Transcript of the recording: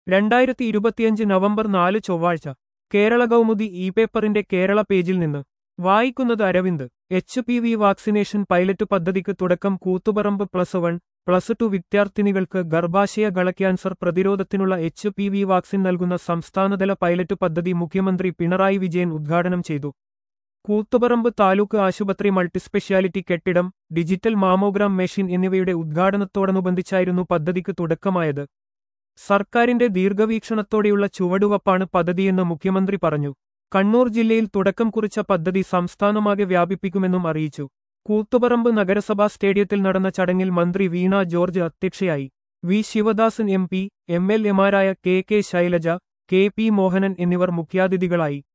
രണ്ടായിരത്തി ഇരുപത്തിയഞ്ച് നവംബർ നാല് ചൊവ്വാഴ്ച കേരള കൗമുദി ഇ പേപ്പറിന്റെ കേരള പേജിൽ നിന്ന് വായിക്കുന്നത് Aravind H P V vaccination pilot പദ്ധതിക്ക് തുടക്കം Koothuparamba plus one plus two വിദ്യാർത്ഥിനികൾക്ക് ഗർഭാശയ ഗള ക്യാൻസർ പ്രതിരോധത്തിനുള്ള എച്ച് പി വി വാക്സിൻ നൽകുന്ന സംസ്ഥാനതല പൈലറ്റ് പദ്ധതി മുഖ്യമന്ത്രി പിണറായി വിജയൻ ഉദ്ഘാടനം ചെയ്തു കൂത്തുപറമ്പ് താലൂക്ക് ആശുപത്രി മൾട്ടിസ്പെഷ്യാലിറ്റി കെട്ടിടം ഡിജിറ്റൽ മാമോഗ്രാം മെഷീൻ എന്നിവയുടെ ഉദ്ഘാടനത്തോടനുബന്ധിച്ചായിരുന്നു പദ്ധതിക്ക് തുടക്കമായത് സർക്കാരിന്റെ ദീർഘവീക്ഷണത്തോടെയുള്ള ചുവടുവപ്പാണ് പദ്ധതിയെന്ന് മുഖ്യമന്ത്രി പറഞ്ഞു കണ്ണൂർ ജില്ലയിൽ തുടക്കം കുറിച്ച പദ്ധതി സംസ്ഥാനമാകെ വ്യാപിപ്പിക്കുമെന്നും അറിയിച്ചു കൂത്തുപറമ്പ് നഗരസഭാ സ്റ്റേഡിയത്തിൽ നടന്ന ചടങ്ങിൽ മന്ത്രി വീണ ജോർജ് അധ്യക്ഷയായി V Sivadasan M P M L എമാരായ K K Shailaja K P Mohanan എന്നിവർ മുഖ്യാതിഥികളായി